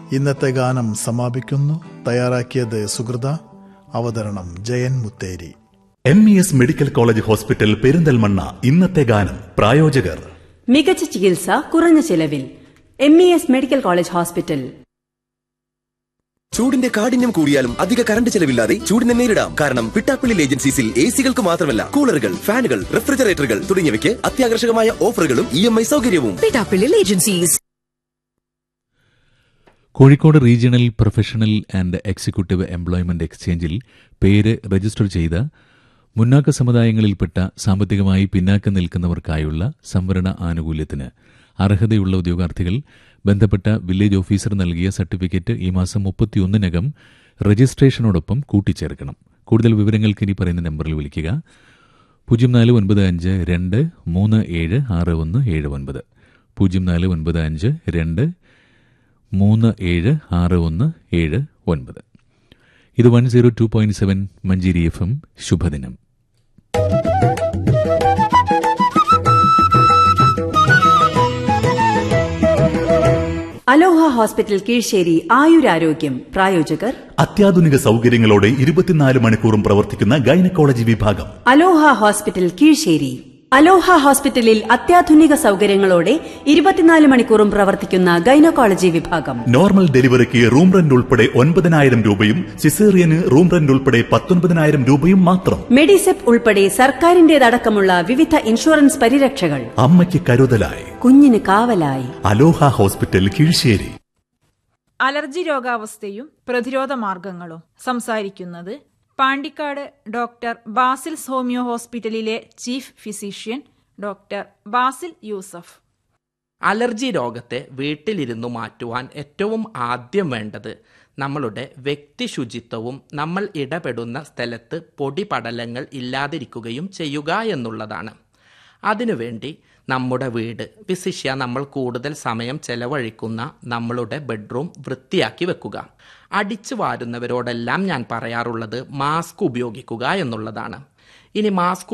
ഇന്നത്തെ ഗാനം സമാപിക്കുന്നു തയ്യാറാക്കിയത് സുഹൃത അവതരണം Jayan Mutheri M E S medical college hospital Perinthalmanna ഇന്നത്തെ ഗാനം പ്രായോജകർ മികച്ച ചികിത്സ കുറഞ്ഞ ചിലവിൽ M E S medical college hospital ചൂടിന്റെ കാഠിന്യം കൂടിയാലും അധിക കറണ്ട് ചെലവില്ലാതെ ചൂടിനെ നേരിടാം കാരണം പിട്ടാപ്പിള്ളി ഏജൻസീസിൽ എ സികൾക്ക് മാത്രമല്ല കൂളറുകൾ ഫാനുകൾ റെഫ്രിജറേറ്ററുകൾ തുടങ്ങിയവയ്ക്ക് അത്യാകർഷകമായ ഓഫറുകളും ഇ എം ഐ സൗകര്യവും Pittappillil agencies Kozhikode regional professional and executive employment എക്സ്ചേഞ്ചിൽ പേര് രജിസ്റ്റർ ചെയ്ത മുന്നാക്ക സമുദായങ്ങളിൽപ്പെട്ട സാമ്പത്തികമായി പിന്നാക്കം നിൽക്കുന്നവർക്കായുള്ള സംവരണ ആനുകൂല്യത്തിന് അർഹതയുള്ള ഉദ്യോഗാർത്ഥികൾ ബന്ധപ്പെട്ട വില്ലേജ് ഓഫീസർ നൽകിയ സർട്ടിഫിക്കറ്റ് ഈ മാസം മുപ്പത്തിയൊന്നിനകം രജിസ്ട്രേഷനോടൊപ്പം കൂട്ടിച്ചേർക്കണം കൂടുതൽ വിവരങ്ങൾക്ക് ഇനി പറയുന്ന നമ്പറിൽ വിളിക്കുക പൂജ്യം നാല് ഒൻപത് അഞ്ച് രണ്ട് മൂന്ന് ഏഴ് ആറ് ഒന്ന് ഏഴ് ഒൻപത് പൂജ്യം നാല് ഒൻപത് അഞ്ച് രണ്ട് മൂന്ന് ഏഴ് ആറ് ഒന്ന് ഏഴ് ഒൻപത് ഇത് one zero two point seven Manjeri F M ശുഭദിനം അലോഹ ഹോസ്പിറ്റൽ കീഴ്ശ്ശേരി ആയുരാരോഗ്യം പ്രായോജകർ അത്യാധുനിക സൗകര്യങ്ങളോടെ ഇരുപത്തിനാല് മണിക്കൂറും പ്രവർത്തിക്കുന്ന ഗൈനക്കോളജി വിഭാഗം അലോഹ ഹോസ്പിറ്റൽ കീഴ്ശ്ശേരി അലോഹ ഹോസ്പിറ്റലിൽ അത്യാധുനിക സൗകര്യങ്ങളോടെ ഇരുപത്തിനാല് മണിക്കൂറും പ്രവർത്തിക്കുന്ന ഗൈനക്കോളജി വിഭാഗം നോർമൽ ഡെലിവറിക്ക് റൂം റെന്റ് ഉൾപ്പെടെ ഒൻപതിനായിരം രൂപയും സിസേറിയന് റൂം റെന്റ് ഉൾപ്പെടെ പത്തൊൻപതിനായിരം രൂപയും മാത്രം മെഡിസെപ് ഉൾപ്പെടെ സർക്കാരിന്റേതടക്കമുള്ള വിവിധ ഇൻഷുറൻസ് പരിരക്ഷകൾ അമ്മയ്ക്ക് കരുതലായി കുഞ്ഞിന് കാവലായി അലോഹ ഹോസ്പിറ്റൽ കീഴ്ശ്ശേരി അലർജി രോഗാവസ്ഥയും പ്രതിരോധ മാർഗങ്ങളും സംസാരിക്കുന്നത് പാണ്ടിക്കാട് ഡോക്ടർ ബാസിൽസ് ഹോമിയോ ഹോസ്പിറ്റലിലെ chief physician doctor Basil Yusuf allergy രോഗത്തെ വീട്ടിലിരുന്നു മാറ്റുവാൻ ഏറ്റവും ആദ്യം വേണ്ടത് നമ്മളുടെ വ്യക്തി ശുചിത്വവും നമ്മൾ ഇടപെടുന്ന സ്ഥലത്ത് പൊടിപടലങ്ങൾ ഇല്ലാതിരിക്കുകയും ചെയ്യുക എന്നുള്ളതാണ് അതിനുവേണ്ടി നമ്മുടെ വീട് വിശിഷ്യ നമ്മൾ കൂടുതൽ സമയം ചെലവഴിക്കുന്ന നമ്മളുടെ ബെഡ്റൂം വൃത്തിയാക്കി വെക്കുക അടിച്ചു വാരുന്നവരോടെല്ലാം ഞാൻ പറയാറുള്ളത് മാസ്ക് ഉപയോഗിക്കുക എന്നുള്ളതാണ് ഇനി മാസ്ക്